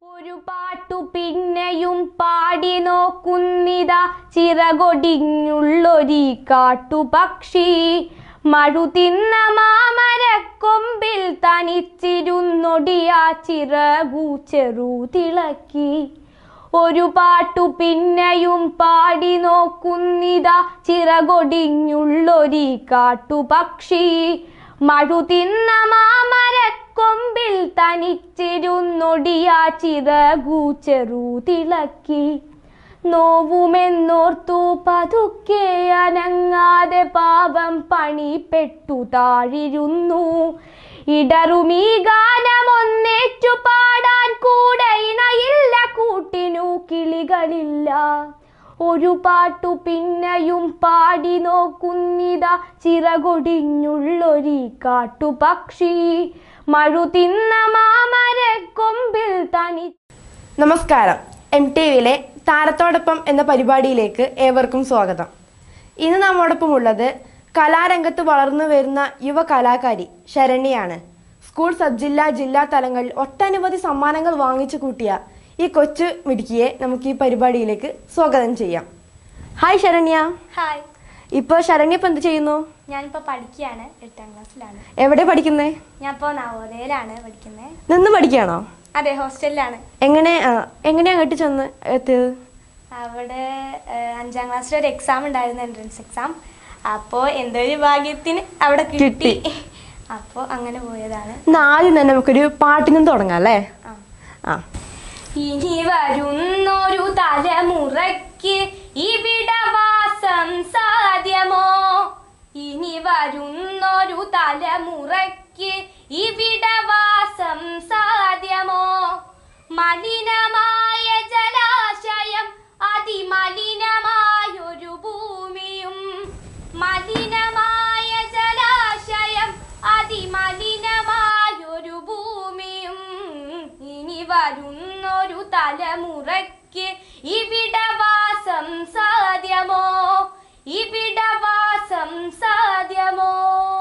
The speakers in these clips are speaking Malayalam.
ഒരു പാട്ടു പിന്നെയും പാടി നോക്കുന്നിതാ ചിറകൊടിഞ്ഞുള്ളൊരീ കാട്ടുപക്ഷി മഴു തിന്ന മാമരക്കൊമ്പിൽ തനിച്ചിരുന്നൊടിയാ ചിറകു ചെറുതിളക്കി ഒരു പാട്ടു പിന്നെയും പാടി നോക്കുന്നിതാ ചിറകൊടിഞ്ഞുള്ളൊരീ കാട്ടുപക്ഷി മഴു തിന്ന മാമരക്കൊമ്പിൽ തനിച്ചിരുന്നൊടിയാ ചിറകു ചെറുതിളക്കി നോവുമെന്നോർത്തു പതുക്കെ അനങ്ങാതെ പാവം പണിപ്പെട്ടു താഴിരുന്നു ഇടറുമീ ഗാനമൊന്നേറ്റു പാടാൻ കൂടെ ഇണയില്ല കൂട്ടിനു കിളികളില്ല ഒരു പാട്ടു പിന്നെയും പാടി നോക്കുന്നിതാ ചിറകൊടിഞ്ഞുള്ളൊരി കാട്ടുപക്ഷി മഴു തിന്ന മാമരക്കൊമ്പിൽ തനി നമസ്കാരം എം ടി വിയിലെ താരത്തോടൊപ്പം എന്ന പരിപാടിയിലേക്ക് ഏവർക്കും സ്വാഗതം ഇന്ന് നമ്മോടൊപ്പം ഉള്ളത് കലാരംഗത്ത് വളർന്നു വരുന്ന യുവ കലാകാരി ശരണ്യാണ് സ്കൂൾ സബ് ജില്ലാ ജില്ലാ തലങ്ങളിൽ ഒട്ടനവധി സമ്മാനങ്ങൾ വാങ്ങിച്ചു കൂട്ടിയ ഈ കൊച്ചു മിടുക്കിയെ നമുക്ക് ഈ പരിപാടിയിലേക്ക് സ്വാഗതം ചെയ്യാം ഹായ് ശരണ്യ ഹായ് ഇപ്പോൾ ശരണ്യ ഇപ്പം എന്ത് ചെയ്യുന്നു ഞാനിപ്പോൾ പഠിക്കുകയാണ് എട്ടാം ക്ലാസ്സിലാണ് എവിടെ പഠിക്കുന്നേ ഞാനിപ്പോൾ നവോദയയിലാണ് പഠിക്കുന്നത് നിന്ന് പഠിക്കുകയാണോ അതെ ഹോസ്റ്റലിലാണ് എങ്ങനെ ആ, എങ്ങനെയാ അങ്ങോട്ട് ചെന്ന് എത്തിയത് അവിടെ ഏഹ്, അഞ്ചാം ക്ലാസ്സിൽ ഒരു എക്സാം ഉണ്ടായിരുന്നു എൻട്രൻസ് എക്സാം അപ്പോൾ എന്തോ ഒരു ഭാഗ്യത്തിന് അവിടെ കിട്ടി കിട്ടി. അപ്പോൾ അങ്ങനെ പോയതാണ് ഇന്ന് ആദ്യം തന്നെ നമുക്കൊരു പാട്ടിൽ നിന്ന് തുടങ്ങാം അല്ലേ ആ ആ ഇനി വരുന്നൊരു തലമുറയ്ക്ക് ഇവിടവാസം സാധ്യമോ ഇനി വരുന്നൊരു തലമുറയ്ക്ക് ഇവിടവാസം സാധ്യമോ മലിനമായ ജലാശയം അതിമലിനമായൊരു ഭൂമിയും മലിനമായ ജലാശയം അതിമലിനമായൊരു ഭൂമിയും ഇനി വരുന്നൊരു തലമുറയ്ക്ക് ഇവിടവാസം സാധ്യമോ ഇവിടവാസം സാധ്യമോ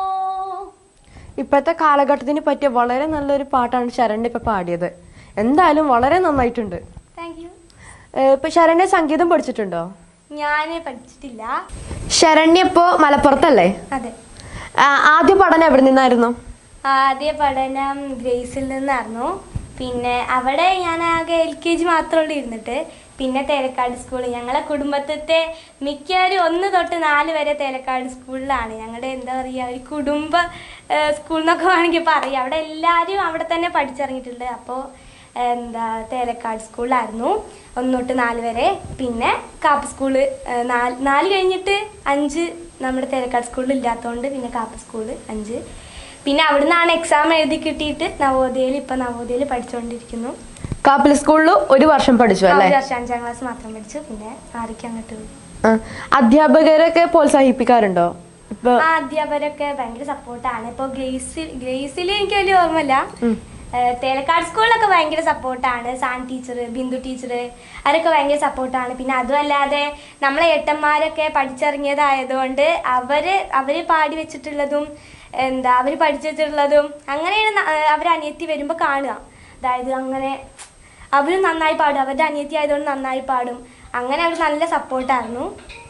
ഇപ്പോഴത്തെ കാലഘട്ടത്തിന് പറ്റിയ വളരെ നല്ലൊരു പാട്ടാണ് ശരണ്യ ഇപ്പൊ പാടിയത് എന്തായാലും വളരെ നന്നായിട്ടുണ്ട് താങ്ക് യു ഏഹ് ഇപ്പൊ ശരണ്യ സംഗീതം പഠിച്ചിട്ടുണ്ടോ ഞാൻ പഠിച്ചിട്ടില്ല ശരണ്യ ഇപ്പോ മലപ്പുറത്തല്ലേ അതെ ആ, ആദ്യ പഠനം എവിടെ നിന്നായിരുന്നു ആദ്യ പഠനം ഗ്രേസിൽ നിന്നായിരുന്നു പിന്നെ അവിടെ ഞാൻ ആകെ എൽ കെ ജി മാത്രമുള്ളൂ ഇരുന്നിട്ട് പിന്നെ തേലക്കാട് സ്കൂൾ ഞങ്ങളെ കുടുംബത്തിലത്തെ മിക്കവരും ഒന്ന് തൊട്ട് നാല് വരെ തേലക്കാട് സ്കൂളിലാണ് ഞങ്ങളുടെ എന്താ പറയുക ഒരു കുടുംബ സ്കൂൾ എന്നൊക്കെ വേണമെങ്കിൽ പറയാം അവിടെ എല്ലാവരും അവിടെ തന്നെ പഠിച്ചിറങ്ങിയിട്ടുണ്ട് അപ്പോൾ എന്താ തേലക്കാട് സ്കൂളിലായിരുന്നു ഒന്ന് തൊട്ട് നാല് വരെ പിന്നെ കാപ്പ് സ്കൂള് ഏഹ്, നാല് നാല് കഴിഞ്ഞിട്ട് അഞ്ച് നമ്മുടെ തേലക്കാട് സ്കൂളിൽ ഇല്ലാത്തതുകൊണ്ട് പിന്നെ കാപ്പ് സ്കൂള് അഞ്ച് പിന്നെ അവിടുന്നാണ് എക്സാം എഴുതി കിട്ടിയിട്ട് നവോദയയിൽ ഇപ്പം നവോദയയിൽ പഠിച്ചുകൊണ്ടിരിക്കുന്നു കാപ്പിൽ സ്കൂളിൽ ഒരു വർഷം പഠിച്ചു ആ അല്ലേ ഒരു വർഷം അഞ്ചാം ക്ലാസ് മാത്രം പഠിച്ചു പിന്നെ ആറിക്ക് അങ്ങോട്ട് പോയി ആ, അധ്യാപകരൊക്കെ പ്രോത്സാഹിപ്പിക്കാറുണ്ടോ ഇപ്പൊ ആ അധ്യാപകരൊക്കെ ഭയങ്കര സപ്പോർട്ടാണ് ഇപ്പോൾ ഗ്രേസിൽ ഗ്രേസിൽ എനിക്ക് വലിയ ഓർമ്മയില്ല ഏഹ് തേലക്കാട് സ്കൂളിലൊക്കെ ഭയങ്കര സപ്പോർട്ടാണ് സാൻ ടീച്ചർ ബിന്ദു ടീച്ചർ അവരൊക്കെ ഭയങ്കര സപ്പോർട്ടാണ് പിന്നെ അതുമല്ലാതെ നമ്മളെ ഏട്ടന്മാരൊക്കെ പഠിച്ചിറങ്ങിയതായതുകൊണ്ട് അവര് അവര് പാടി വെച്ചിട്ടുള്ളതും എന്താ അവര് പഠിച്ചു വെച്ചിട്ടുള്ളതും അങ്ങനെയാണ് ന- ഏഹ് അവര് അനിയത്തി വരുമ്പോൾ കാണുക അതായത് അങ്ങനെ അവർ നന്നായി പാടും അവരുടെ അനിയത്തി ആയതുകൊണ്ട് നന്നായി പാടും അങ്ങനെ അവർ നല്ല സപ്പോർട്ടായിരുന്നു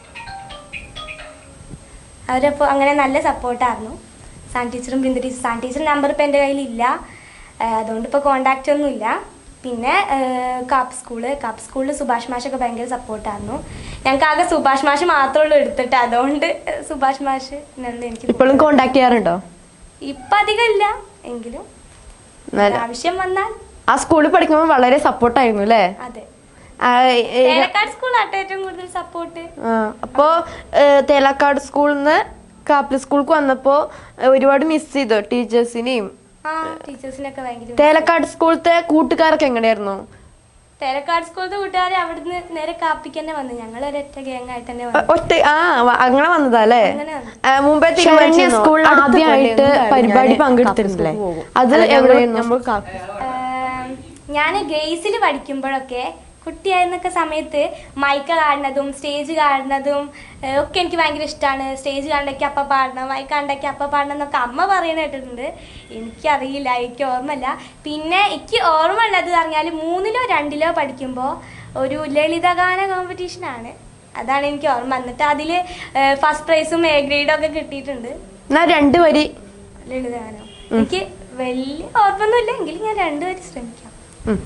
അവരപ്പോൾ അങ്ങനെ നല്ല സപ്പോർട്ടായിരുന്നു സാൻ ടീച്ചറും Bindu teacher San teacher number ഇപ്പോൾ എൻ്റെ കയ്യിലില്ല ഏഹ് അതുകൊണ്ട് ഇപ്പോൾ കോണ്ടാക്റ്റ് ഒന്നുമില്ല പിന്നെ ഏഹ് കാപ്പ് സ്കൂള് കാപ്പ് സ്കൂളിൽ സുഭാഷ് മാഷൊക്കെ ഭയങ്കര സപ്പോർട്ടായിരുന്നു ഞങ്ങൾക്ക് ആകെ സുഭാഷ് മാഷ് മാത്രമേ ഉള്ളൂ എടുത്തിട്ട് അതുകൊണ്ട് സുഭാഷ് മാഷ് എന്നുള്ളത് എനിക്ക് ഇപ്പോഴും കോണ്ടാക്ട് ചെയ്യാറുണ്ടോ ഇപ്പം അധികം ഇല്ല എങ്കിലും നല്ല- ആവശ്യം വന്നാൽ ആ സ്കൂളിൽ പഠിക്കുമ്പോൾ വളരെ സപ്പോർട്ടായിരുന്നു അല്ലേ അതെ ആ, ഏ- തേലക്കാട് സ്കൂളാട്ടോ ഏറ്റവും കൂടുതൽ സപ്പോർട്ട് ആ, അപ്പോ ഏഹ്, തേലക്കാട് സ്കൂളിൽ നിന്ന് കാപ്പിൽ സ്കൂൾക്ക് വന്നപ്പോ ഏഹ്, ഒരുപാട് മിസ് ചെയ്തു ടീച്ചേഴ്സിനെയും ആ ടീച്ചേഴ്സിനൊക്കെ ഭയങ്കര തേലക്കാട് സ്കൂളത്തെ കൂട്ടുകാരൊക്കെ എങ്ങനെയായിരുന്നു തേലക്കാട് സ്കൂളത്തെ കൂട്ടുകാരെ അവിടുന്ന് നേരെ കാപ്പിക്ക് തന്നെ വന്നു ഞങ്ങൾ ഒരൊറ്റ ഗ്യാങ് ആയിട്ട് തന്നെ ഒ- വന്നു ഒറ്റ ആ വ- അങ്ങനെ വന്നതാ അല്ലേ അങ്ങനെ വന്നു. ആ, മുമ്പേ ശരണ്യ തീരുമാനിച്ചിരുന്നോ? സ്കൂളിൽ അടുത്ത ആദ്യമായിട്ട് കൊല്ലം പരിപാടി ഞാന് പങ്കെടുത്തിരുന്നില്ലേ കാപ്പിൽ സ്കൂൾക്ക് പോകും. അത് അല്ല, ഞങ്ങള് എവിടെയായിരുന്നു? നമ്മൾ കാപ്പി ഞാൻ ഗ്രേസിൽ പഠിക്കുമ്പോഴൊക്കെ കുട്ടിയായിരുന്നൊക്കെ സമയത്ത് മൈക്ക കാണുന്നതും സ്റ്റേജ് കാണുന്നതും ഏഹ് ഒക്കെ എനിക്ക് ഭയങ്കര ഇഷ്ടമാണ് സ്റ്റേജ് കണ്ടൊക്കെ അപ്പ പാടണം മൈക്ക് കണ്ടൊക്കെ അപ്പ പാടണം എന്നൊക്കെ അമ്മ പറയുന്ന കേട്ടിട്ടുണ്ട് എനിക്കറിയില്ല എനിക്ക് ഓർമ്മയില്ല പിന്നെ എനിക്ക് ഓർമ്മ ഉള്ളത് പറഞ്ഞാൽ മൂന്നിലോ രണ്ടിലോ പഠിക്കുമ്പോൾ ഒരു ലളിതഗാന കോമ്പറ്റീഷനാണ് അതാണ് എനിക്ക് ഓർമ്മ എന്നിട്ട് അതിൽ ഫസ്റ്റ് പ്രൈസും എ ഗ്രേഡും ഒക്കെ കിട്ടിയിട്ടുണ്ട് എന്നാ രണ്ട് വരി ലളിതഗാനം എനിക്ക് വലിയ ഓർമ്മയൊന്നുമില്ല എങ്കിലും ഞാൻ രണ്ടുപേരും ശ്രമിക്കാം ഉം.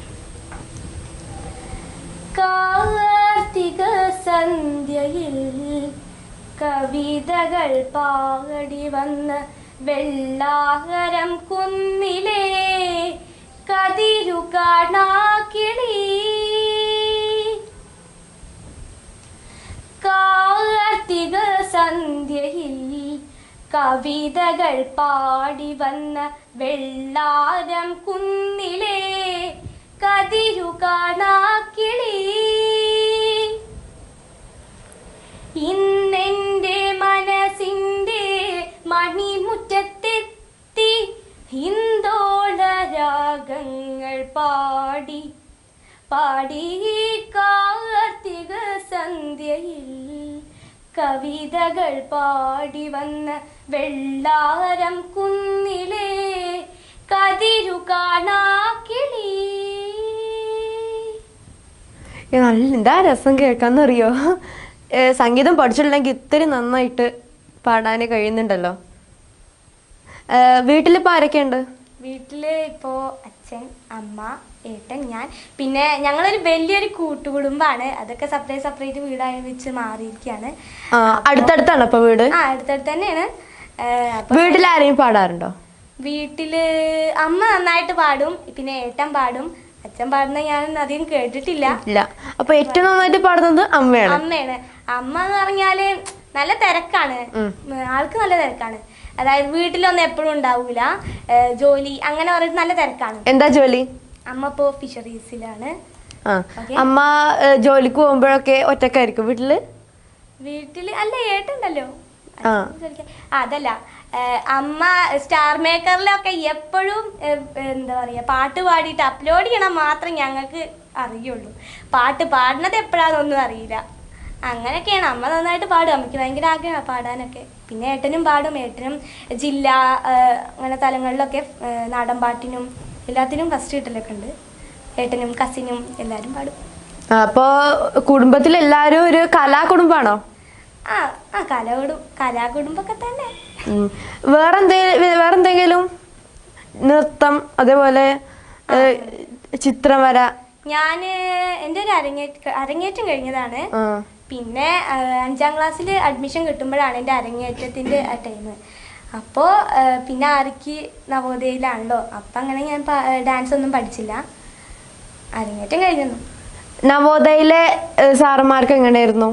കാർത്തിക സന്ധ്യയിൽ കവിതകൾ പാടി വന്ന വെള്ളാഹരം കുന്നിലെ കതിരു കാണാക്കിളി കാർത്തിക സന്ധ്യയിൽ കവിതകൾ പാടി വന്ന വെള്ളാരം കുന്നിലെ കതിരു കാണാക്കിളി ഇന്നെന്റെ മനസ്സിന്റെ മണിമുറ്റത്തെത്തി ഹിന്ദോള രാഗങ്ങൾ പാടി പാടി കാർത്തിക സന്ധ്യയിൽ കവിതകൾ പാടി വന്ന വെള്ളാരം കുന്നിലെ കതിരു കാണാക്കിളി ഏ, നല്ല എന്താ രസം കേൾക്കാന്നറിയോ ഏ, സംഗീതം പഠിച്ചിട്ടുണ്ടെങ്കിൽ ഇത്തിരി നന്നായിട്ട് പാടാൻ കഴിയുന്നുണ്ടല്ലോ ഏ, വീട്ടിലിപ്പോ ആരൊക്കെയുണ്ട് വീട്ടില് ഇപ്പോ അച്ഛൻ അമ്മ ഏട്ടൻ ഞാൻ പിന്നെ ഞങ്ങളൊരു വലിയൊരു കൂട്ടുകുടുംബാണ് അതൊക്കെ സെപ്പറേറ്റ് സെപ്പറേറ്റ് വീടായി വെച്ച് മാറിയിരിക്കുകയാണ് ആ അടുത്തടുത്താണോ ഇപ്പൊ വീട് ആ അടുത്തടുത്ത് തന്നെയാണ് ഏഹ് അപ്പൊ വീട്ടിൽ ആരെയും പാടാറുണ്ടോ വീട്ടില് അമ്മ നന്നായിട്ട് പാടും പിന്നെ ഏട്ടൻ പാടും അച്ഛൻ പാടുന്ന ഞാൻ അധികം കേട്ടിട്ടില്ല ഇല്ല അപ്പൊ ഏറ്റവും നന്നായിട്ട് പാടുന്നത് അമ്മയാണ് അമ്മയാണ് അമ്മ എന്ന് പറഞ്ഞാല് നല്ല തിരക്കാണ് ഉം. ഉം, ആൾക്ക് നല്ല തിരക്കാണ് അതായത് വീട്ടിലൊന്നും എപ്പോഴും ഉണ്ടാവൂല ഏഹ് ജോലി അങ്ങനെ പറഞ്ഞിട്ട് നല്ല തിരക്കാണ് എന്താ ജോലി അമ്മ ഇപ്പോ ഫിഷറീസിലാണ് ആ Okay. അമ്മ ഏ, ജോലിക്ക് പോകുമ്പോഴൊക്കെ ഒറ്റക്കായിരിക്കും വീട്ടില് വീട്ടില് അല്ല ഏട്ടുണ്ടല്ലോ ആ. അതല്ല ഏഹ് അമ്മ സ്റ്റാർ മേക്കറിലൊക്കെ എപ്പോഴും ഏഹ്, എന്താ പറയാ പാട്ട് പാടിയിട്ട് അപ്ലോഡ് ചെയ്യണം മാത്രം ഞങ്ങൾക്ക് അറിയുള്ളൂ പാട്ട് പാടുന്നത് എപ്പോഴാണെന്നൊന്നും അറിയില്ല അങ്ങനെയൊക്കെയാണ് അമ്മ നന്നായിട്ട് പാടും അമ്മയ്ക്ക് ഭയങ്കര ആഗ്രഹമാണ് പാടാനൊക്കെ പിന്നെ ഏട്ടനും പാടും ഏട്ടനും ജില്ല ഏഹ്, അങ്ങനെ തലങ്ങളിലൊക്കെ ഏഹ്, നാടൻ പാട്ടിനും എല്ലാത്തിനും ഫസ്റ്റ് കിട്ടലൊക്കെ ഉണ്ട് ഏട്ടനും കസിനും എല്ലാവരും പാടും ആ, അപ്പൊ കുടുംബത്തിൽ എല്ലാരും ഒരു കലാകുടുംബാണോ ആ ആ കലാകുടും കലാകുടുംബൊക്കെ തന്നെ ഉം. വേറെന്തേ വേറെന്തെങ്കിലും നൃത്തം അതേപോലെ ഏ, ചിത്രം വര ഞാൻ എൻ്റെ ഒരു അരങ്ങേറ്റം അരങ്ങേറ്റം കഴിഞ്ഞതാണ് ആ. പിന്നെ ആ, അഞ്ചാം ക്ലാസ്സിൽ അഡ്മിഷൻ കിട്ടുമ്പോഴാണ് എൻ്റെ അരങ്ങേറ്റത്തിൻ്റെ ആ ടൈം അപ്പോൾ പിന്നെ ആർക്ക് നവോദയയിലാണല്ലോ അപ്പം അങ്ങനെ ഞാൻ ഡാൻസ് ഒന്നും പഠിച്ചില്ല അരങ്ങേറ്റം കഴിഞ്ഞു നവോദയയിലെ ഏ, സാറന്മാർക്ക് എങ്ങനെയായിരുന്നു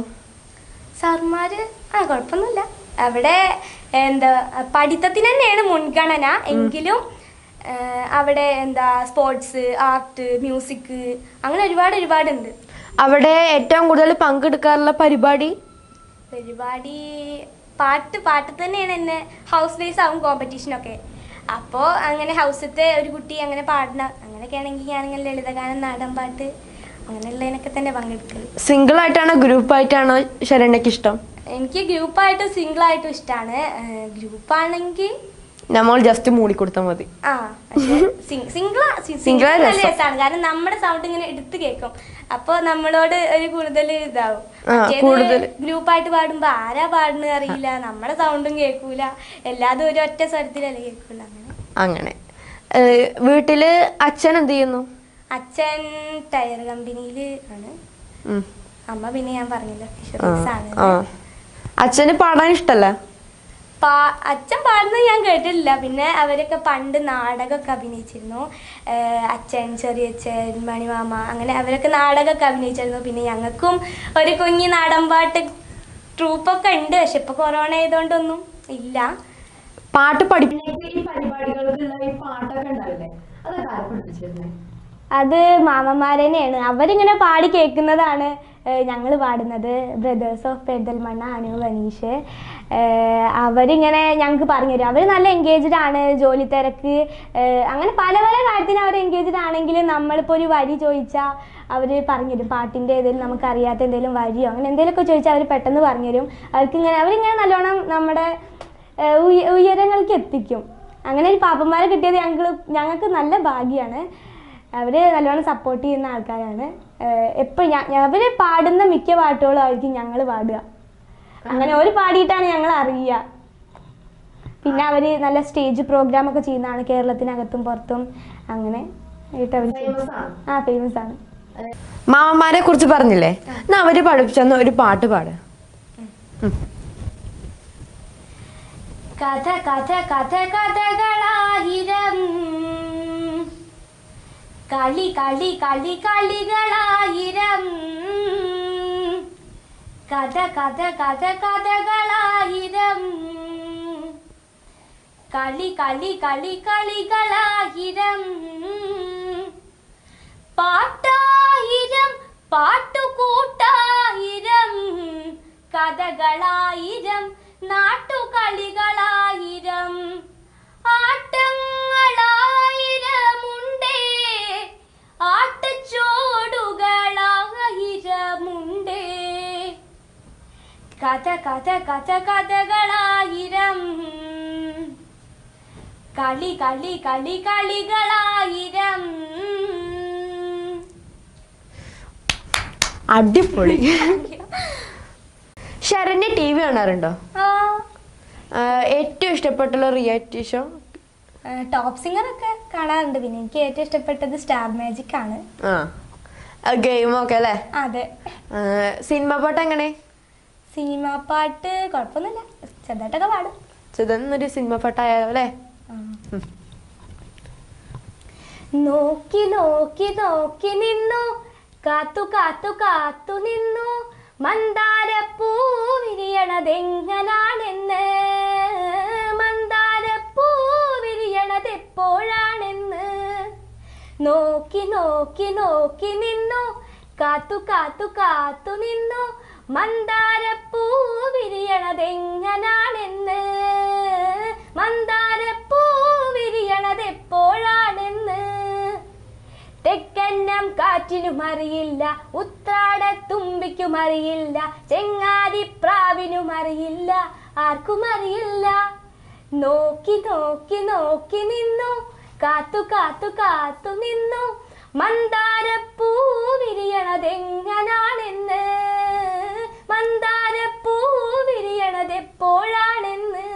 സാർമാര് ആ കുഴപ്പമൊന്നുമില്ല അവിടെ എന്താ പഠിത്തത്തിന് തന്നെയാണ് മുൻഗണന എങ്കിലും ആ, അവിടെ എന്താ സ്പോർട്സ് ആർട്ട് മ്യൂസിക് അങ്ങനെ ഒരുപാട് ഒരുപാടുണ്ട് അവിടെ ഏറ്റവും കൂടുതൽ പങ്കെടുക്കാറുള്ള പരിപാടി പരിപാടി പാട്ട് പാട്ട് തന്നെയാണ് എന്നെ ഹൗസ് വൈസ് ആവും കോമ്പറ്റീഷനൊക്കെ അപ്പോൾ അങ്ങനെ ഹൗസത്തെ ഒരു കുട്ടി അങ്ങനെ പാടണ അങ്ങനെയൊക്കെ ആണെങ്കിൽ ഞാനിങ്ങനെ ലളിതഗാനം നാടൻ പാട്ട് അങ്ങനെയുള്ളതിനൊക്കെ തന്നെ പങ്കെടുക്കല് സിംഗിൾ ആയിട്ടാണോ ഗ്രൂപ്പ് ആയിട്ടാണോ ശരണ്യക്ക് ഇഷ്ടം എനിക്ക് ഗ്രൂപ്പായിട്ടും സിംഗിളായിട്ടും ഇഷ്ടമാണ് ഗ്രൂപ്പാണെങ്കിൽ നമ്മൾ ജസ്റ്റ് മൂടിക്കൊടുത്താൽ മതി ആ സിംഗിൾ Single സിംഗിൾ ആ നല്ല രസം. രസമാണ് കാരണം നമ്മുടെ സൗണ്ട് ഇങ്ങനെ എടുത്ത് കേൾക്കും അപ്പൊ നമ്മളോട് ഒരു കൂടുതൽ ഇതാവും ആ, കൂടുതല്. ഗ്രൂപ്പായിട്ട് പാടുമ്പോ ആരാ പാടുന്നത് അറിയില്ല നമ്മുടെ സൗണ്ടും കേൾക്കൂല എല്ലാതും ഒരു ഒറ്റ സ്വരത്തിലല്ലേ കേൾക്കൂല അങ്ങനെ അങ്ങനെ ഏ, വീട്ടില് അച്ഛൻ എന്ത് ചെയ്യുന്നു അച്ഛൻ ടയർ കമ്പനിയിൽ ആണ് ഉം. അമ്മ പിന്നെ ഞാൻ പറഞ്ഞില്ല ആ, ഫിഷറീസ് ആണ് ആ. അച്ഛന് പാടാൻ ഇഷ്ടല്ല പാ- അച്ഛൻ പാടുന്നത് ഞാൻ കേട്ടിട്ടില്ല പിന്നെ അവരൊക്കെ പണ്ട് നാടകമൊക്കെ അഭിനയിച്ചിരുന്നു ഏഹ് അച്ഛൻ ചെറിയച്ഛൻ മണിമാമ അങ്ങനെ അവരൊക്കെ നാടകമൊക്കെ അഭിനയിച്ചിരുന്നു പിന്നെ ഞങ്ങൾക്കും ഒരു കുഞ്ഞി നാടൻ പാട്ട് ട്രൂപ്പൊക്കെ ഉണ്ട് പക്ഷെ ഇപ്പൊ കൊറോണ ആയതുകൊണ്ടൊന്നും ഇല്ല പാട്ട് പഠിപ്പിക്കുന്ന ഈ പരിപാടികൾക്കുള്ള ഈ പാട്ടൊക്കെ ഉണ്ടാവില്ലേ അതൊക്കെ ആരെ പഠിപ്പിച്ചിരുന്നേ അത് മാമന്മാർ തന്നെയാണ് അവരിങ്ങനെ പാടി കേൾക്കുന്നതാണ് ഞങ്ങൾ പാടുന്നത് ബ്രദേഴ്സ് ഓഫ് പെരിന്തൽമണ്ണ അനു അനീഷ് ഏഹ് അവരിങ്ങനെ ഞങ്ങൾക്ക് പറഞ്ഞു തരും അവർ നല്ല എൻഗേജ്ഡ് ആണ് ജോലി തിരക്ക് ഏഹ് അങ്ങനെ പല പല കാര്യത്തിന് അവർ എൻഗേജ്ഡ് ആണെങ്കിലും നമ്മളിപ്പോൾ ഒരു വരി ചോദിച്ചാൽ അവർ പറഞ്ഞുതരും പാട്ടിൻ്റെ ഏതെങ്കിലും നമുക്ക് അറിയാത്ത എന്തെങ്കിലും വരിയോ അങ്ങനെ എന്തെങ്കിലുമൊക്കെ ചോദിച്ചാൽ അവർ പെട്ടെന്ന് പറഞ്ഞുതരും അവർക്ക് ഇങ്ങനെ അവരിങ്ങനെ നല്ലോണം നമ്മുടെ ഏഹ് ഉയ- ഉയരങ്ങൾക്ക് എത്തിക്കും അങ്ങനെ ഒരു പാപ്പന്മാരെ കിട്ടിയത് ഞങ്ങൾ ഞങ്ങൾക്ക് നല്ല ഭാഗ്യമാണ് അവർ നല്ലോണം സപ്പോർട്ട് ചെയ്യുന്ന ആൾക്കാരാണ് എപ്പോഴും അവർ പാടുന്ന മിക്ക പാട്ടുകളും ആയിരിക്കും ഞങ്ങൾ പാടുക അങ്ങനെ ഒരു പാടിയിട്ടാണ് ഞങ്ങൾ അറിയുക പിന്നെ അവർ നല്ല സ്റ്റേജ് പ്രോഗ്രാം ഒക്കെ ചെയ്യുന്നതാണ് കേരളത്തിനകത്തും പുറത്തും അങ്ങനെ ആയിട്ട് അവർ ആ ഫേമസ് ആണ് മാമന്മാരെ കുറിച്ച് പറഞ്ഞില്ലേ എന്നാ അവര് പഠിപ്പിച്ചെന്ന ഒരു പാട്ട് പാട് കഥ കഥ കഥ കഥകളായിരം കളി കളി കളി കളികളായിരം കഥ കഥ കഥ കഥകളായിരം കളി കളി കളി കളികളായിരം പാട്ടായിരം പാട്ടുകൂട്ടായിരം കഥകളായിരം നാട്ടുകളികളായിരം ആട്ടങ്ങളായിരമുണ്ടേ ആട്ടച്ചോടുകളായിരമുണ്ടേ കഥ കഥ കഥ കഥകളായിരം കളി കളി കളി കളികളായിരം അടിപൊളി ശരണ്യ ടി വി കാണാറുണ്ടോ ആ ആഹ് ഏറ്റവും ഇഷ്ടപ്പെട്ടുള്ള റിയാലിറ്റി ഷോ ടോപ്പ് സിംഗർ ഒക്കെ കാണാറുണ്ട് പിന്നെ എനിക്ക് ഏറ്റവും ഇഷ്ടപ്പെട്ടത് സ്റ്റാർ മാജിക് ആണ് ആ ഗെയിമൊക്കെ അല്ലേ അതെ ആഹ് സിനിമ പാട്ട് എങ്ങനെ സിനിമ പാട്ട് കുഴപ്പമൊന്നുമില്ല ചെറുതായിട്ടൊക്കെ പാടും ചെന്നൊരു സിനിമ പാട്ടായാലോ അല്ലേ നോക്കി നോക്കി നോക്കി നിന്നു കാത്തു കാത്തു കാത്തു നിന്നു മന്ദാരപ്പൂ വിരിയണതെങ്ങനാണെന്ന് മന്ദാരപ്പൂ വിരിയണതെപ്പോഴാണെന്ന് നോക്കി നോക്കി നോക്കി നിന്നു കാത്തു കാത്തു കാത്തു നിന്നു മന്ദാരപ്പൂ വിരിയണതെങ്ങനാണെന്ന് മന്ദാരപ്പൂ വിരിയണതെപ്പോഴാണെന്ന് തെക്കന്നം കാറ്റിനും അറിയില്ല ഉത്രാടത്തുമ്പിക്കും അറിയില്ല ചെങ്ങാതിപ്രാവിനും അറിയില്ല ആർക്കും അറിയില്ല നോക്കി നോക്കി നോക്കി നിന്നു കാത്തു കാത്തു കാത്തു നിന്നു മന്ദാരപ്പൂ വിരിയണതെങ്ങനാണെന്ന് മന്ദാരപ്പൂ വിരിയണതെപ്പോഴാണെന്ന്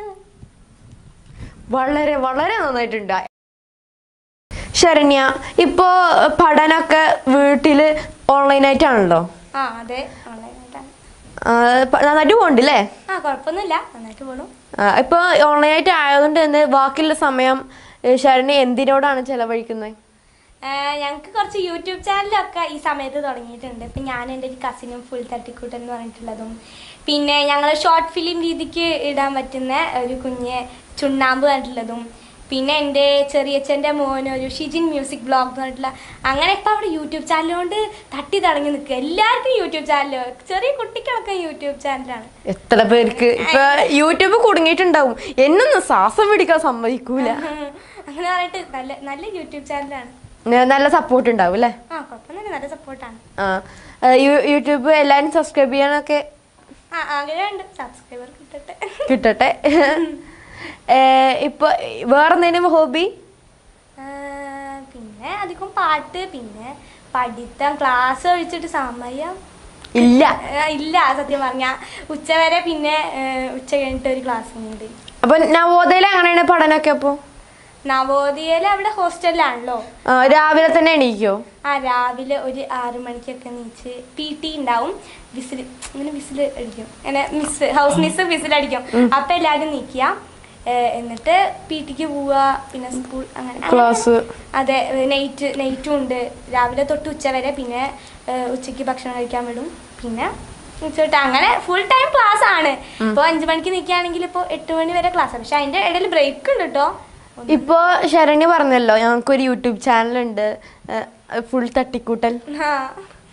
വളരെ വളരെ നന്നായിട്ടുണ്ട് ശരണ്യ ഇപ്പോ പഠനമൊക്കെ വീട്ടില് ഓൺലൈനായിട്ടാണല്ലോ ആ അതെ ഓൺലൈനായിട്ടാണ് ആഹ് പ- നന്നായിട്ട് പോകണ്ടല്ലേ ആ കുഴപ്പമൊന്നുമില്ല നന്നായിട്ട് പോണു ഇപ്പൊ ഓൺലൈനായിട്ട് ആയതുകൊണ്ട് തന്നെ ബാക്കിയുള്ള സമയം ഏഹ് ശരണ്യ എന്തിനോടാണ് ചെലവഴിക്കുന്നത് ഞങ്ങൾക്ക് കുറച്ച് യൂട്യൂബ് ചാനലൊക്കെ ഈ സമയത്ത് തുടങ്ങിയിട്ടുണ്ട് ഇപ്പം ഞാൻ എൻ്റെ ഒരു കസിനും ഫുൾ തട്ടിക്കൂട്ടൻ എന്ന് പറഞ്ഞിട്ടുള്ളതും പിന്നെ ഞങ്ങൾ ഷോർട്ട് ഫിലിം രീതിക്ക് ഇടാൻ പറ്റുന്ന ഒരു കുഞ്ഞ് ചുണ്ണാമ്പ് പറഞ്ഞിട്ടുള്ളതും പിന്നെ എൻ്റെ ചെറിയച്ഛൻ്റെ മോന് ഒരു ഷിജിൻ മ്യൂസിക് ബ്ലോഗ് എന്ന് പറഞ്ഞിട്ടുള്ള അങ്ങനെ ഇപ്പം അവിടെ യൂട്യൂബ് ചാനൽ കൊണ്ട് തട്ടി തുടങ്ങി നിൽക്കുക എല്ലാവർക്കും യൂട്യൂബ് ചാനൽ ചെറിയ കുട്ടികളൊക്കെ യൂട്യൂബ് ചാനലാണ് എത്ര പേർക്ക് ഇപ്പൊ യൂട്യൂബ് കുടുങ്ങിയിട്ടുണ്ടാവും എന്നൊന്നും ശ്വാസം പിടിക്കാൻ സമ്മതിക്കൂല അങ്ങനെ പറഞ്ഞിട്ട് നല്ല നല്ല യൂട്യൂബ് ചാനലാണ് ന- നല്ല സപ്പോർട്ട് ഉണ്ടാവും അല്ലേ ആ കുഴപ്പമൊന്നുമില്ല നല്ല സപ്പോർട്ടാണ് ആ ആ, യു- യൂട്യൂബ് എല്ലാരും സബ്സ്ക്രൈബ് ചെയ്യാനൊക്കെ ആ ആഗ്രഹമുണ്ട് സബ്സ്ക്രൈബർ കിട്ടട്ടെ കിട്ടട്ടെ ഏ, ഇപ്പൊ വേറെന്തേലും ഹോബി ആ, പിന്നെ അധികം പാട്ട് പിന്നെ പഠിത്തം ക്ലാസ് ഒഴിച്ചിട്ട് സമയം ഇല്ല ആ, ഇല്ല സത്യം പറഞ്ഞ ഉച്ചവരെ പിന്നെ ആ, ഉച്ച കഴിഞ്ഞിട്ട് ഒരു ക്ലാസ് ഉണ്ട് അപ്പൊ നവോദയയിൽ അങ്ങനെയാണ് പഠനമൊക്കെ അപ്പൊ നവോദയയിൽ അവിടെ ഹോസ്റ്റലിലാണല്ലോ ആ, രാവിലെ തന്നെ എണീക്കോ ആ രാവിലെ ഒരു ആറു മണിക്കൊക്കെ നീച്ച് പി ടി ഉണ്ടാവും വിസിൽ ഇങ്ങനെ വിസിൽ അടിക്കും അങ്ങനെ മിസ് ഹൗസ് മിസ് വിസിൽ അടിക്കും അപ്പൊ എല്ലാവരും നീക്കുക എന്നിട്ട് പി ടിക്ക് പോവുക പിന്നെ സ്കൂൾ അങ്ങനെ അങ്ങനെ. ക്ലാസ് അതെ നൈറ്റ് നൈറ്റും ഉണ്ട് രാവിലെ തൊട്ട് ഉച്ച വരെ പിന്നെ ഏഹ്, ഉച്ചയ്ക്ക് ഭക്ഷണം കഴിക്കാൻ വിടും പിന്നെ ഉച്ചോട്ട് അങ്ങനെ ഫുൾ ടൈം ക്ലാസ് ആണ് ഇപ്പോൾ അഞ്ചു മണിക്ക് നിൽക്കുകയാണെങ്കിൽ ഇപ്പോൾ എട്ട് മണി വരെ ക്ലാസ് പക്ഷെ അതിന്റെ ഇടയിൽ ബ്രേക്ക് ഉണ്ട് കേട്ടോ ഇപ്പൊ ശരണ്യ പറഞ്ഞല്ലോ ഞങ്ങൾക്കൊരു യൂട്യൂബ് ചാനൽ ഉണ്ട് ഫുൾ തട്ടിക്കൂട്ടൽ ആ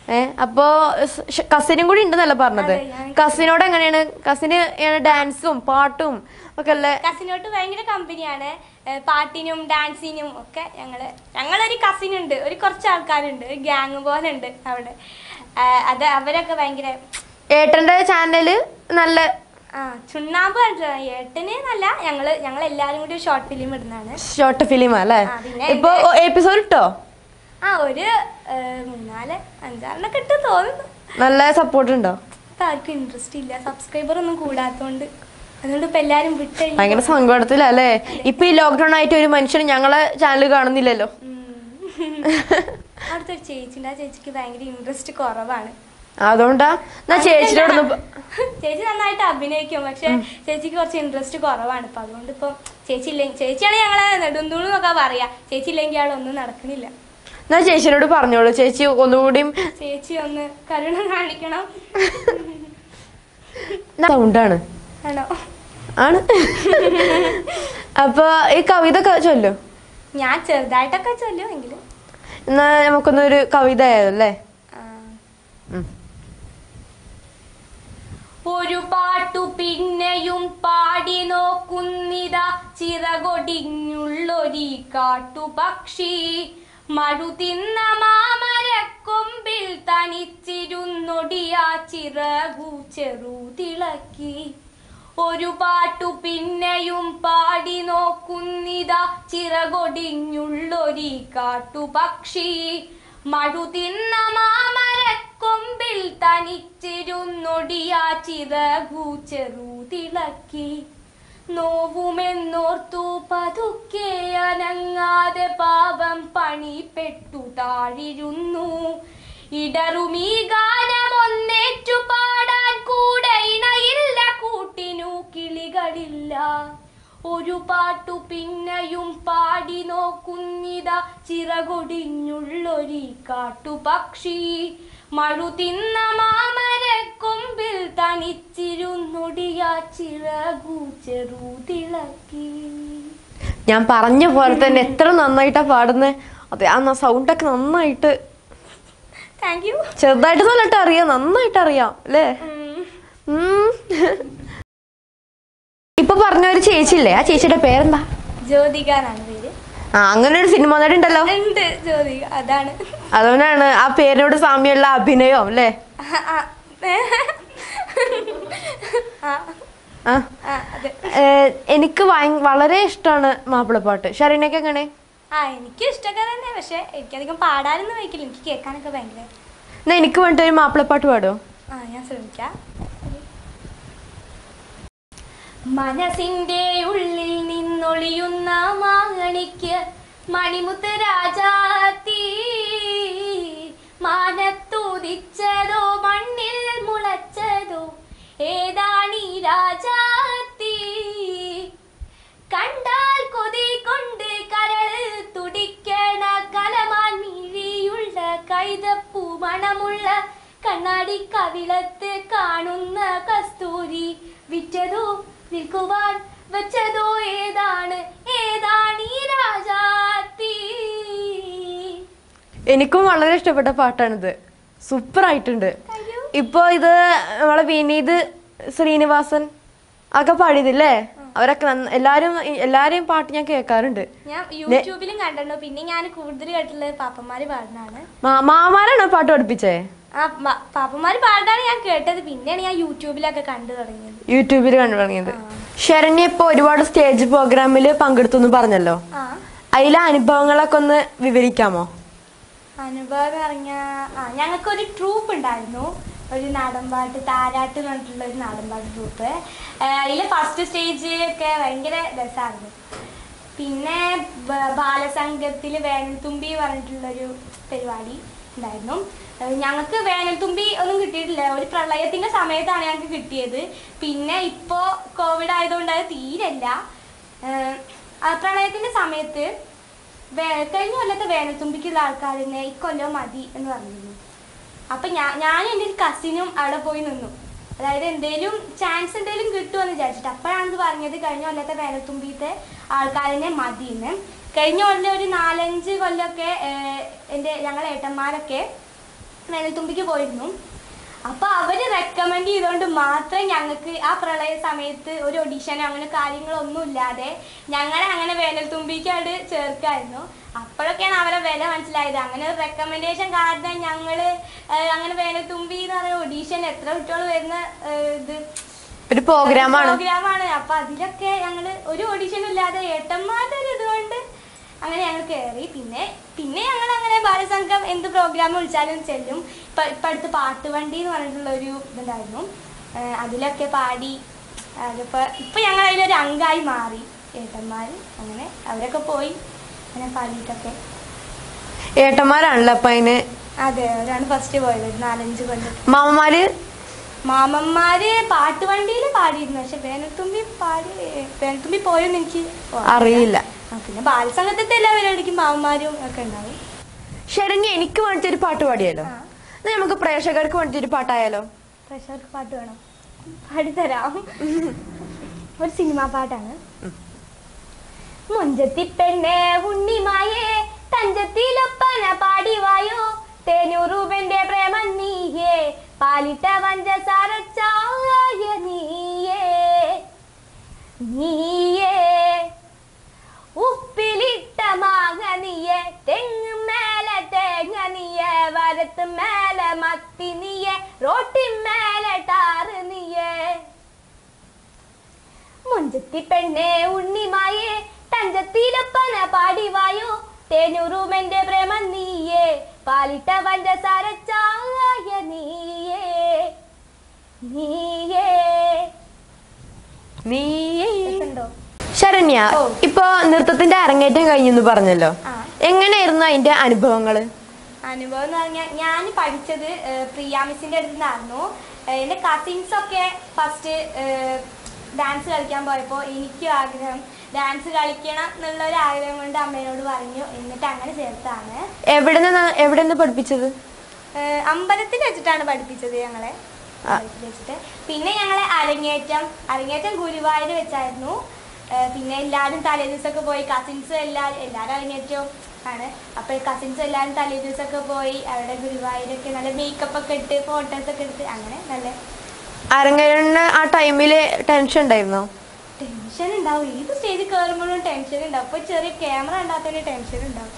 ഏ അപ്പോ കസിനും കൂടി ഉണ്ടെന്നല്ല പറഞ്ഞത് അതെ, ഞാൻ- കസിനോട് എങ്ങനെയാണ് കസിന് ഡാൻസും പാട്ടും ഒക്കെ അല്ലേ കസിനോട്ട് ഭയങ്കര കമ്പനിയാണ് ഏഹ് പാട്ടിനും ഡാൻസിനും ഒക്കെ ഞങ്ങള് ഞങ്ങളൊരു കസിൻ ഉണ്ട് ഒരു കുറച്ച് ആൾക്കാരുണ്ട് ഒരു ഗ്യാങ് പോലെ ഉണ്ട് അവിടെ ഏഹ് അത് അവരൊക്കെ ഭയങ്കര ഏട്ടന്റെ ചാനല് നല്ല ആ ചുണ്ണാമ്പ് കണ്ടിട്ടുണ്ടോ? ഏട്ടന് എന്നല്ല ഞങ്ങള് ഞങ്ങൾ എല്ലാരും കൂടി ഒരു ഷോർട്ട് ഫിലിം ഇടുന്നതാണ് ഷോർട്ട് ഫിലിം അല്ലേ ആ, പിന്നെ ഇപ്പൊ എപ്പിസോഡ് ഇട്ടോ ആ ഒരു ഏഹ് മൂന്നാല് അഞ്ചാറിനൊക്കെ ഇട്ട് തോന്നുന്നു നല്ല സപ്പോർട്ട് ഉണ്ടോ ഇപ്പൊ ആർക്കും ഇൻട്രസ്റ്റ് ഇല്ല സബ്സ്ക്രൈബർ ഒന്നും കൂടാത്തോണ്ട് അതുകൊണ്ട് ഇപ്പൊ എല്ലാരും വിട്ടഴിഞ്ഞു ഭയങ്കര സങ്കടത്തിലല്ലേ ഇപ്പൊ ഈ ലോക്ക്ഡൌൺ ആയിട്ട് ഒരു മനുഷ്യൻ ഞങ്ങളെ ചാനൽ കാണുന്നില്ലല്ലോ അവിടുത്തെ ഒരു ചേച്ചിണ്ട് ആ ചേച്ചിക്ക് ഭയങ്കര ഇൻട്രസ്റ്റ് കുറവാണ് അതുകൊണ്ടാ എന്നാ ചേച്ചിയോടൊന്ന് പ- ചേച്ചി നന്നായിട്ട് അഭിനയിക്കും പക്ഷെ ചേച്ചിക്ക് കുറച്ച് ഇൻട്രസ്റ്റ് കുറവാണ് ഇപ്പൊ അതുകൊണ്ട് ഇപ്പൊ ചേച്ചി ഇല്ലെങ്കിൽ ചേച്ചിയാണ് ഞങ്ങളെ നെടുന്തൂണ് എന്നൊക്കെ പറയാ ചേച്ചി ഇല്ലെങ്കിൽ ആളൊന്നും നടക്കണില്ല എന്നാ ചേച്ചിയോട് പറഞ്ഞോളൂ ചേച്ചി ഒന്നുകൂടിയും ചേച്ചി ഒന്ന് കരുണ കാണിക്കണം സൗണ്ടാണ് ആണോ ആണ് അപ്പൊ ഈ കവിത ഒക്കെ ചൊല്ലോ ഞാൻ ചെറുതായിട്ടൊക്കെ ചൊല്ലും എങ്കിലും എന്നാ നമുക്കൊന്നൊരു കവിത ആയതല്ലേ ആ. ഉം. ഒരു പാട്ടു പിന്നെയും പാടി നോക്കുന്നിതാ ചിറകൊടിഞ്ഞുള്ളൊരി കാട്ടുപക്ഷി മഴു തിന്ന മാമരക്കൊമ്പിൽ തനിച്ചിരുന്നൊടിയാ ചിറകു ചെറുതിളക്കി ഒരു പാട്ടു പിന്നെയും പാടി നോക്കുന്നിതാ ചിറകൊടിഞ്ഞുള്ളൊരി കാട്ടുപക്ഷി മഴു തിന്ന മാമരക്കൊമ്പിൽ തനിച്ചിരുന്നൊടിയാ ചിറകു ചെറുതിളക്കി നോവുമെന്നോർത്തു പതുക്കെ അനങ്ങാതെ പാപം പണിപ്പെട്ടു താഴിരുന്നു ഇടറുമീ ഗാനമൊന്നേറ്റു പാടാൻ കൂടെ ഇണയില്ല കൂട്ടിനു കിളികളില്ല ഒരു പാട്ടു പിന്നെയും പാടി നോക്കുന്നിതാ ചിറകൊടിഞ്ഞുള്ളൊരി കാട്ടുപക്ഷി മഴു തിന്ന മാമര കൊമ്പിൽ തനിച്ചിരുന്നൊടിയാ ചിറകു ചെറുതിളക്കി ഞാൻ പറഞ്ഞ പോലെ തന്നെ എത്ര നന്നായിട്ടാ പാടുന്നത് അതെ ആ സൗണ്ടൊക്കെ നന്നായിട്ട് താങ്ക് യു ചെറുതായിട്ട് നല്ലിട്ട് അറിയാം നന്നായിട്ട് അറിയാം അല്ലേ ഉം. ഇപ്പൊ പറഞ്ഞ ഒരു ചേച്ചിയില്ലേ ആ ചേച്ചിയുടെ പേരെന്താ ജ്യോതിക എന്നാണ് പേര് ആ അങ്ങനെ ഒരു സിനിമ നടി ഉണ്ടല്ലോ ഉണ്ട് ജ്യോതിക അതാണ് അതുകൊണ്ടാണ് ആ പേരിനോട് സാമ്യമുള്ള അഭിനയം അല്ലേ ആ, ആ. ആ, ആ ആ, അതെ ഏ, എനിക്ക് ഭയ- വളരെ ഇഷ്ടമാണ് മാപ്പിളപ്പാട്ട് ഷരീനൊക്കെ എങ്ങനെ ആ എനിക്ക് ഇഷ്ടമൊക്കെ തന്നെ പക്ഷെ എനിക്കധികം പാടാനൊന്നും വയ്ക്കില്ല എനിക്ക് കേൾക്കാനൊക്കെ ഭയങ്കര എന്നാ എനിക്ക് വേണ്ടിട്ട് ഒരു മാപ്പിളപ്പാട്ട് പാടുമോ ആ ഞാൻ ശ്രമിക്കാം മനസ്സിന്റെ ഉള്ളിൽ നിന്നൊളിയുന്ന മാങ്ങണിക്ക് മണിമുത്ത് രാജാത്തി മാനത്തുദിച്ചതോ മണ്ണിൽ മുളച്ചതോ ഏതാണീ രാജാത്തി കണ്ടാൽ കൊതി കൊണ്ട് കരൾ തുടിക്കണ കലമാൻ മിഴിയുള്ള കൈതപ്പൂ മണമുള്ള കണ്ണാടി കവിളത്ത് കാണുന്ന കസ്തൂരി വിറ്റതോ വിൽക്കുവാൻ വെച്ചതോ ഏതാണ് ഏതാണ് ഈ രാജാത്തി എനിക്കും വളരെ ഇഷ്ടപ്പെട്ട പാട്ടാണിത് സൂപ്പർ ആയിട്ടുണ്ട് Thank you. ഇപ്പൊ ഇത് നമ്മളെ വിനീത് ശ്രീനിവാസൻ ഒക്കെ പാടിയതില്ലേ അവരൊക്കെ നന്ന- എല്ലാരും എല്ലാരെയും പാട്ട് ഞാൻ കേൾക്കാറുണ്ട് ഞാൻ യൂട്യൂബിലും കണ്ടിട്ടുണ്ട് പിന്നെ ഞാൻ കൂടുതൽ കേട്ടിട്ടുള്ളത് പാപ്പന്മാര് പാടുന്നതാണ് മാ- മാമാരാണോ പാട്ട് പഠിപ്പിച്ചേ ആ മ- പാപ്പന്മാര് പാടുന്നതാണ് ഞാൻ കേട്ടത് പിന്നെയാണ് ഞാൻ യൂട്യൂബിലൊക്കെ കണ്ടു തുടങ്ങിയത് യൂട്യൂബിൽ കണ്ടു തുടങ്ങിയത് ശരണ്യ ഇപ്പൊ ഒരുപാട് സ്റ്റേജ് പ്രോഗ്രാമിൽ പങ്കെടുത്തു എന്ന് പറഞ്ഞല്ലോ ആ അതിലെ അനുഭവങ്ങളൊക്കെ ഒന്ന് വിവരിക്കാമോ അനുഭവം പറഞ്ഞ ആ ഞങ്ങൾക്കൊരു ട്രൂപ്പ് ഉണ്ടായിരുന്നു ഒരു നാടൻപാട്ട് താരാട്ട് എന്ന് പറഞ്ഞിട്ടുള്ള ഒരു നാടൻപാട്ട് ട്രൂപ്പ് അതിൽ ഫസ്റ്റ് സ്റ്റേജ് ഒക്കെ ഭയങ്കര രസമായിരുന്നു പിന്നെ ബ- ബാലസംഘത്തിൽ വേനൽത്തുമ്പി പറഞ്ഞിട്ടുള്ളൊരു പരിപാടി ഉണ്ടായിരുന്നു ഏഹ് ഞങ്ങൾക്ക് വേനൽത്തുമ്പി ഒന്നും കിട്ടിയിട്ടില്ല ഒരു പ്രളയത്തിന്റെ സമയത്താണ് ഞങ്ങൾക്ക് കിട്ടിയത് പിന്നെ ഇപ്പോൾ കോവിഡ് ആയതുകൊണ്ട് അത് തീരല്ല ഏഹ് ആ പ്രളയത്തിന്റെ സമയത്ത് വേ- കഴിഞ്ഞ കൊല്ലത്തെ വേനൽത്തുമ്പിക്കുള്ള ആൾക്കാർ തന്നെ ഇക്കൊല്ലം മതി എന്ന് പറഞ്ഞിരുന്നു അപ്പൊ ഞാൻ ഞാനും എൻ്റെ ഒരു കസിനും അവിടെ പോയി നിന്നു അതായത് എന്തേലും ചാൻസ് എന്തേലും കിട്ടുമെന്ന് വിചാരിച്ചിട്ട് അപ്പോഴാണ് ഇത് പറഞ്ഞത് കഴിഞ്ഞ കൊല്ലത്തെ വേനൽത്തുമ്പിത്തെ ആൾക്കാരിനെ മതിയെന്ന് കഴിഞ്ഞ കൊല്ലം ഒരു നാലഞ്ച് കൊല്ലമൊക്കെ ഏഹ്, എൻ്റെ ഞങ്ങളെ ഏട്ടന്മാരൊക്കെ വേനൽത്തുമ്പിക്ക് പോയിരുന്നു അപ്പൊ അവര് റെക്കമെൻഡ് ചെയ്തുകൊണ്ട് മാത്രം ഞങ്ങൾക്ക് ആ പ്രളയ സമയത്ത് ഒരു ഒഡീഷനോ അങ്ങനെ കാര്യങ്ങളൊന്നും ഇല്ലാതെ ഞങ്ങളെ അങ്ങനെ വേനൽത്തുമ്പിക്കായിട്ട് ചേർക്കായിരുന്നു അപ്പോഴൊക്കെയാണ് അവരെ വില മനസ്സിലായത് അങ്ങനെ ഒരു റെക്കമെൻഡേഷൻ കാരണം ഞങ്ങള് ഏഹ്, അങ്ങനെ വേനൽത്തുമ്പി എന്ന് പറയുന്ന ഒഡീഷൻ എത്ര കുട്ടികൾ വരുന്ന ഏഹ്, ഇത് ഒരു പ്രോഗ്രാമാണ് പ്രോഗ്രാമാണ് അപ്പൊ അതിലൊക്കെ ഞങ്ങള് ഒരു ഓഡിഷനും ഇല്ലാതെ ഏട്ടന്മാരുടെ ഒരു ഇതുകൊണ്ട് അങ്ങനെ ഞങ്ങൾ കയറി പിന്നെ പിന്നെ ഞങ്ങൾ അങ്ങനെ ബാലസംഘം എന്ത് പ്രോഗ്രാം വിളിച്ചാലും ചെല്ലും ഇപ്പൊ ഇപ്പൊ അടുത്ത് പാട്ടുവണ്ടി എന്ന് പറഞ്ഞിട്ടുള്ള ഒരു ഇതുണ്ടായിരുന്നു ഏഹ് അതിലൊക്കെ പാടി അതിപ്പോ ഇപ്പൊ ഞങ്ങൾ അതിലൊരു അംഗമായി മാറി ഏട്ടന്മാര് അങ്ങനെ അവരൊക്കെ പോയി അങ്ങനെ പാടിയിട്ടൊക്കെ ഏട്ടന്മാരാണല്ലോ അപ്പൊ അതിന് അതെ അവരാണ് ഫസ്റ്റ് പോയത് ഒരു നാലഞ്ച് കൊല്ലം മാമന്മാര് മാമന്മാര് പാട്ടുവണ്ടിയിൽ പാടിയിരുന്നു പക്ഷെ വേനൽത്തുമ്പി പാടി വേനൽത്തുമ്പി പോയെന്ന് എനിക്ക് ഓർമ്മയില്ല. അറിയില്ല ആ, പിന്നെ ബാലസംഘത്തിന്റെ എല്ലാ പരിപാടിക്കും മാമന്മാരും ഒക്കെ ഉണ്ടാവും ശരണ്യ എനിക്ക് വേണ്ടിച്ചൊരു പാട്ട് പാടിയാലോ ആ. എന്നാ നമുക്ക് പ്രേക്ഷകർക്ക് വേണ്ടിച്ചൊരു പാട്ടായാലോ പ്രഷർക്ക് പാട്ട് വേണം പാടിത്തരാം ഒരു സിനിമാ പാട്ടാണ് മുഞ്ചത്തി പെണ്ണെ ഉണ്ണിമായേ തഞ്ചത്തിലൊപ്പന പാടിവായോ തേനൂറൂപന്റെ പ്രേമം നീയേ പാലിട്ട പഞ്ചസാര ചായ നീയേ നീയേ ഉപ്പിലിട്ട മാങ്ങ നീയെ തെങ്ങ് മേലെ തേങ്ങ നീയെ വരത്ത് മേലെ മത്തി നീയെ റോട്ടി മേലെ ടാറ് നീയെ മുഞ്ചത്തി പെണ്ണെ ഉണ്ണിമായേ തഞ്ചത്തിലൊപ്പന പാടിവായോ തേനൂറുമെന്റെ പ്രേമം നീയേ പാലിട്ട പഞ്ചസാര ചായ നീയേ നീയേ നീ രസമുണ്ടോ? ശരണ്യ ഓ. ഇപ്പൊ നൃത്തത്തിന്റെ അരങ്ങേറ്റം കഴിഞ്ഞെന്ന് പറഞ്ഞല്ലോ ആ. എങ്ങനെയായിരുന്നു അതിന്റെ അനുഭവങ്ങള് അനുഭവം എന്ന് പറഞ്ഞാൽ ഞാൻ പഠിച്ചത് ഏഹ്, പ്രിയ മിസ്സിന്റെ അടുത്ത് നിന്നായിരുന്നു ഏഹ്, എൻ്റെ കസിൻസ് ഒക്കെ ഫസ്റ്റ് ഡാൻസ് കളിക്കാൻ പോയപ്പോൾ എനിക്കും ആഗ്രഹം ഡാൻസ് കളിക്കണം എന്നുള്ള ഒരു ആഗ്രഹം കൊണ്ട് അമ്മേനോട് പറഞ്ഞു എന്നിട്ട് അങ്ങനെ ചേർത്താണ് എവിടെ നിന്ന് എവിടെ നിന്ന് പഠിപ്പിച്ചത് ഏഹ്, അമ്പലത്തിൽ വെച്ചിട്ടാണ് പഠിപ്പിച്ചത് ഞങ്ങളെ ആ. അമ്പലത്തിൽ വെച്ചിട്ട് പിന്നെ ഞങ്ങളെ അരങ്ങേറ്റം അരങ്ങേറ്റം ഗുരുവായൂർ വെച്ചായിരുന്നു ഏഹ്, പിന്നെ എല്ലാവരും തലേ ദിവസമൊക്കെ പോയി കസിൻസും എല്ലാവരും എല്ലാവരും അരങ്ങേറ്റവും ആണ് അപ്പോൾ കസിൻസും എല്ലാവരും തലേ ദിവസമൊക്കെ പോയി അവിടെ ഗുരുവായൂരൊക്കെ നല്ല മേക്കപ്പ് ഒക്കെ ഇട്ട് ഫോട്ടോസ് ഒക്കെ എടുത്ത് അങ്ങനെ നല്ല അരങ്ങേറിന് ആ ടൈമില് ടെൻഷൻ ഉണ്ടായിരുന്നോ ടെൻഷൻ ഉണ്ടാവും ഏത് സ്റ്റേജിൽ കയറുമ്പോഴും ടെൻഷൻ ഉണ്ടാവും ഇപ്പോൾ ചെറിയ ക്യാമറ ഉണ്ടാത്തതിന് ടെൻഷൻ ഉണ്ടാവും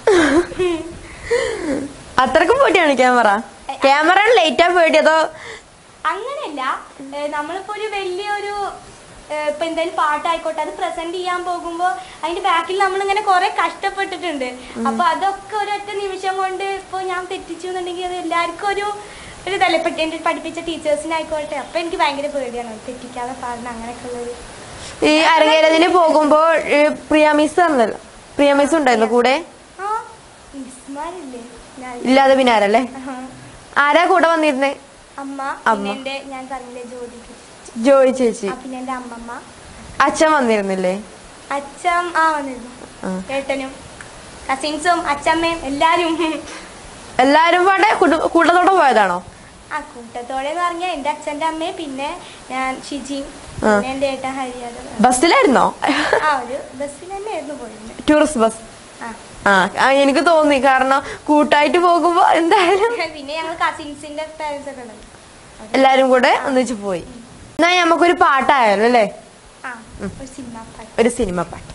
അത്രക്കും പേടിയാണ് ക്യാമറ ക്യാമറ ലേറ്റാ പേടി അതോ അങ്ങനെയല്ല ഏഹ് നമ്മളിപ്പോ ഒരു വലിയൊരു ഏഹ് ഇപ്പൊ എന്തായാലും പാട്ടായിക്കോട്ടെ അത് പ്രസന്റ് ചെയ്യാൻ പോകുമ്പോ അതിന്റെ ബാക്കിൽ നമ്മളിങ്ങനെ കുറെ കഷ്ടപ്പെട്ടിട്ടുണ്ട് അപ്പൊ അതൊക്കെ ഒരൊറ്റ നിമിഷം കൊണ്ട് ഇപ്പൊ ഞാൻ തെറ്റിച്ചു എന്നുണ്ടെങ്കിൽ അത് എല്ലാവർക്കും ഒരു ഒരു ഇതല്ലേ ഇപ്പൊ എന്റെ പഠിപ്പിച്ച ടീച്ചേഴ്സിനായിക്കോട്ടെ അപ്പൊ എനിക്ക് ഭയങ്കര പേടിയാണ് തെറ്റിക്കാതെ പാടണം അങ്ങനെയൊക്കെ ഉള്ളൊരു ഈ അരങ്ങേറ്റത്തിന് പോകുമ്പോ ഏ, പ്രിയ മിസ് ആയിരുന്നല്ലോ പ്രിയ മിസ് ഉണ്ടായിരുന്നു കൂടെ ആ മിസ്മാരില്ലേ ഞാൻ ഇല്ലാതെ പിന്നെ ആരല്ലേ ആഹാ. ആരാ കൂടെ വന്നിരുന്നേ അമ്മ അമ്മ. പിന്നെ എന്റെ ഞാൻ പറഞ്ഞില്ലേ ജ്യോതിക്ക് ജോയി ചേച്ചി ആ, പിന്നെ എന്റെ അമ്മമ്മ അച്ഛൻ വന്നിരുന്നില്ലേ അച്ഛൻ ആ വന്നിരുന്നു ആ. ഏട്ടനും കസിൻസും അച്ഛമ്മയും എല്ലാരും എല്ലാരും പാടെ കുടു- കൂട്ടത്തോടെ പോയതാണോ ആ കൂട്ടത്തോടെ എന്ന് പറഞ്ഞാൽ എന്റെ അച്ഛന്റെ അമ്മയും പിന്നെ ഞാൻ ഷിജിയും ആ. പിന്നെ എന്റെ ഏട്ടൻ ഹരിയാദവ് ബസ്സിലായിരുന്നോ ആ ഒരു ബസ്സിൽ തന്നെയായിരുന്നു പോയിരുന്നത് ടൂറിസ്റ്റ് ബസ് ആ ആ ആ, എനിക്ക് തോന്നി കാരണം കൂട്ടായിട്ട് പോകുമ്പോ എന്തായാലും പിന്നെ ഞങ്ങൾ കസിൻസിന്റെ പാരൻസ് ഒക്കെ ഉണ്ടല്ലോ എല്ലാരും കൂടെ ഒന്നിച്ച് പോയി എന്നാ നമുക്കൊരു പാട്ടായാലോ അല്ലേ ആ ഒരു സിനിമ പാട്ട് ഒരു സിനിമ പാട്ട്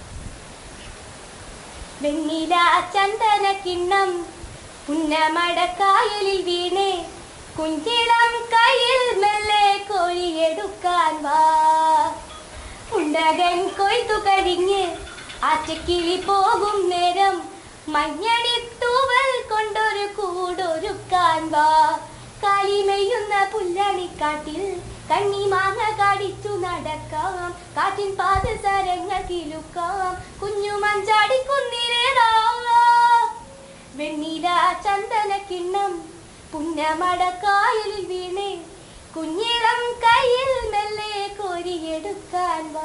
വെണ്ണില ചന്ദന കിണ്ണം പുന്നമടക്കായലിൽ വീണേ കുഞ്ചിളം കയ്യിൽ മെല്ലെ കോരിയെടുക്കാൻ വാ ഉണ്ടകൻ കൊയ്ത്തു കഴിഞ്ഞ് ആറ്റക്കിളി പോകും നേരം മഞ്ഞണിത്തൂവൽ കൊണ്ടൊരു കൂടൊരുക്കാൻ വാ കാലിമെയ്യുന്ന പുല്ലണിക്കാട്ടിൽ കണ്ണിമാങ്ങ കാടിച്ചു നടക്കാം കാറ്റിൻ പാദസരങ്ങൾ കിലുക്കാം കുഞ്ഞു മഞ്ചാടി കുന്നിരേറാം വെണ്ണീല ചന്ദന കിണ്ണം പുന്നമടക്കായലിൽ വീണേ കുഞ്ഞിളം കയ്യിൽ മെല്ലെ കോരിയെടുക്കാൻ വാ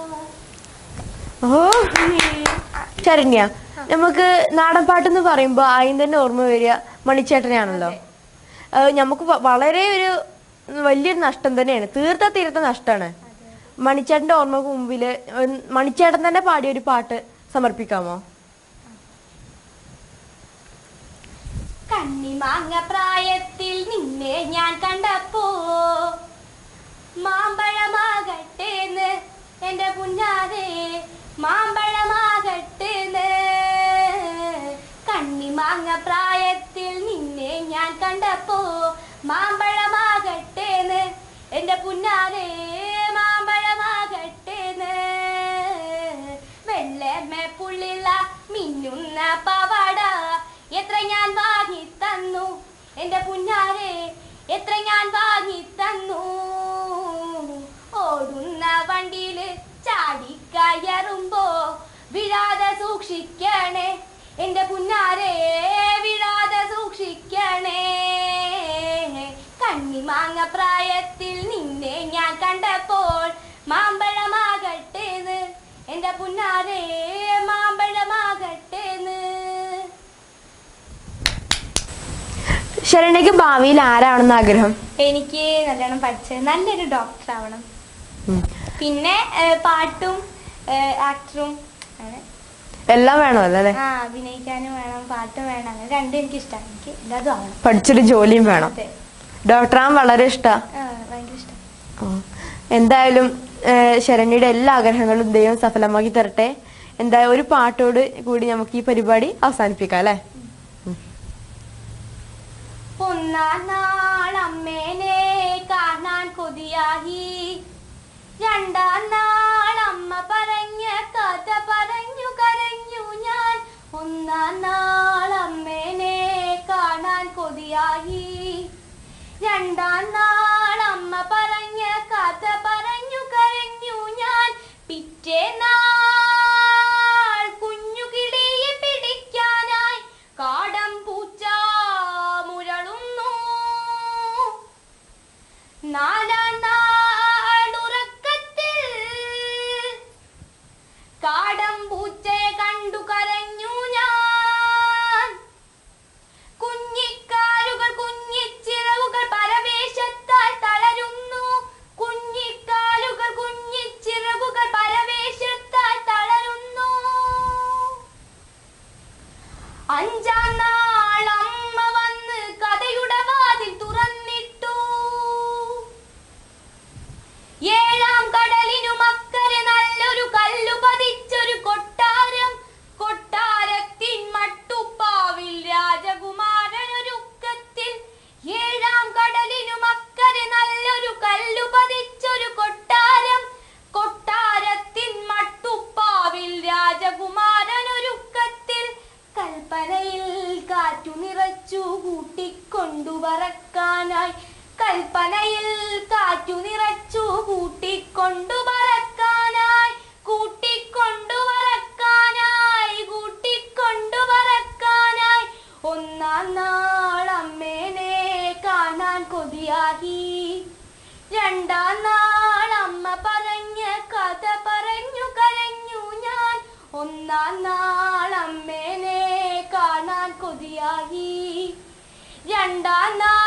ഓ ശരണ്യ നമുക്ക് നാടൻ പാട്ടെന്ന് പറയുമ്പോ ആദ്യം തന്നെ ഓർമ്മ വരിക മണിച്ചേട്ടനെയാണല്ലോ ഏഹ് നമുക്ക് വ- വളരെ ഒരു വലിയൊരു നഷ്ടം തന്നെയാണ് തീർത്ത തീർത്ത നഷ്ടമാണ് മണിച്ചേട്ടന്റെ ഓർമ്മക്ക് മുമ്പില് ഒരു മണിച്ചേട്ടൻ തന്നെ പാടിയ ഒരു പാട്ട് സമർപ്പിക്കാമോ കണ്ണി കണ്ണിമാങ്ങ പ്രായത്തിൽ നിന്നെ ഞാൻ കണ്ടപ്പോ മാമ്പഴമാകട്ടേന്ന് എന്റെ പുഞ്ഞാരെ മാമ്പഴമാകട്ടേന്ന് കണ്ണിമാങ്ങ പ്രായത്തിൽ നിന്നെ ഞാൻ കണ്ടപ്പോ മാമ്പഴമാകട്ടേന്ന് എന്റെ പുന്നാരെ മാമ്പഴമാകട്ടേന്ന് വെള്ളമേ പുള്ളിള്ള മിന്നുന്ന പവാട എത്ര ഞാൻ വാങ്ങി തന്നു എന്റെ പുന്നാരെ എത്ര ഞാൻ വാങ്ങി തന്നു ഓടുന്ന വണ്ടിയില് ചാടിക്കയറുമ്പോ വിഴാതെ സൂക്ഷിക്കണേ എന്റെ പുന്നാരെ വിഴാതെ സൂക്ഷിക്കണേ കണ്ണിമാങ്ങ പ്രായത്തിൽ നിന്നെ ഞാൻ കണ്ടപ്പോൾ മാമ്പഴമാകട്ടേന്ന് എന്റെ പുന്നാരെ മാമ്പഴമാകട്ടേന്ന് ശരണ്യക്ക് ഭാവിയിൽ ആരാണെന്ന് ആഗ്രഹം എനിക്ക് നല്ലോണം പഠിച്ച് നല്ലൊരു ഡോക്ടർ ആവണം ഉം. പിന്നെ ഏഹ്, പാട്ടും ഏഹ്, ആക്ടറും അങ്ങനെ എല്ലാം വേണമല്ലോ അല്ലെ ആ അഭിനയിക്കാനും വേണം പാട്ടും വേണം അങ്ങനെ രണ്ടും എനിക്ക് ഇഷ്ടമാണ് എനിക്ക് ഇല്ലാതും ആവണം പഠിച്ചൊരു ജോലിയും വേണം അതെ ഡോക്ടറാൻ വളരെ ഇഷ്ടാ ആ ഭയങ്കര ഇഷ്ടം ആ. എന്തായാലും ഏഹ്, ശരണ്യയുടെ എല്ലാ ആഗ്രഹങ്ങളും ദൈവം സഫലമാക്കി തരട്ടെ എന്തായാലും ഒരു പാട്ടോട് കൂടി നമുക്ക് ഈ പരിപാടി അവസാനിപ്പിക്കാം അല്ലേ ഒന്നാം നാൾ അമ്മേനെ കാണാൻ കൊതിയായി രണ്ടാം നാൾ അമ്മ പറഞ്ഞ കഥ പറഞ്ഞു കരഞ്ഞു ഞാൻ ഒന്നാം നാൾ അമ്മേനെ കാണാൻ കൊതിയായി രണ്ടാം നാൾ അമ്മ പറഞ്ഞ കഥ പറഞ്ഞു കരഞ്ഞു ഞാൻ പിറ്റേ നാൾ കുഞ്ഞു കിളിയെ പിടിക്കാനായി കാടം പൂച്ച മുരളുന്നു നാലാം നാൾ ഉറക്കത്തിൽ കാടം പൂച്ചയെ കണ്ടു കരഞ്ഞു ഞാൻ കുഞ്ഞിക്കാലുകൾ കുഞ്ഞിച്ചിറവുകൾ പരവേശത്താൽ തളരുന്നു കുഞ്ഞിക്കാലുകൾ കുഞ്ഞിച്ചിറകുകൾ പരവേശത്താൽ തളരുന്നു അഞ്ചാം നാൾ അമ്മ വന്ന് കഥയുടെ വാതിൽ തുറന്നിട്ടു ഏഴാം കടലിനും അക്കരെ നല്ലൊരു കല്ലു പതിച്ചൊരു കൊട്ടാരം കൊട്ടാരത്തിൻ മട്ടുപ്പാവിൽ രാജകുമാരനൊരുക്കത്തിൽ ഏഴാം കടലിനും അക്കരെ നല്ലൊരു കല്ലു പതിച്ചൊരു കൊട്ടാരം കൊട്ടാരത്തിൻ മട്ടുപ്പാവിൽ രാജകുമാരനൊരുക്കത്തിൽ കൽപ്പനയിൽ കാറ്റു നിറച്ചു കൂട്ടിക്കൊണ്ടു പറക്കാനായി കൽപ്പനയിൽ കാറ്റു നിറച്ചു കൂട്ടിക്കൊണ്ടു പറക്കാനായി കൂട്ടിക്കൊണ്ടു പറക്കാനായി കൂട്ടിക്കൊണ്ടു പറക്കാനായി ഒന്നാം നാൾ അമ്മേനെ കാണാൻ കൊതിയായി രണ്ടാം നാൾ അമ്മ പറഞ്ഞ കഥ പറഞ്ഞു കരഞ്ഞു ഞാൻ ഒന്നാം നാൾ അമ്മേനെ കാണാൻ കൊതിയായി രണ്ടാം നാൾ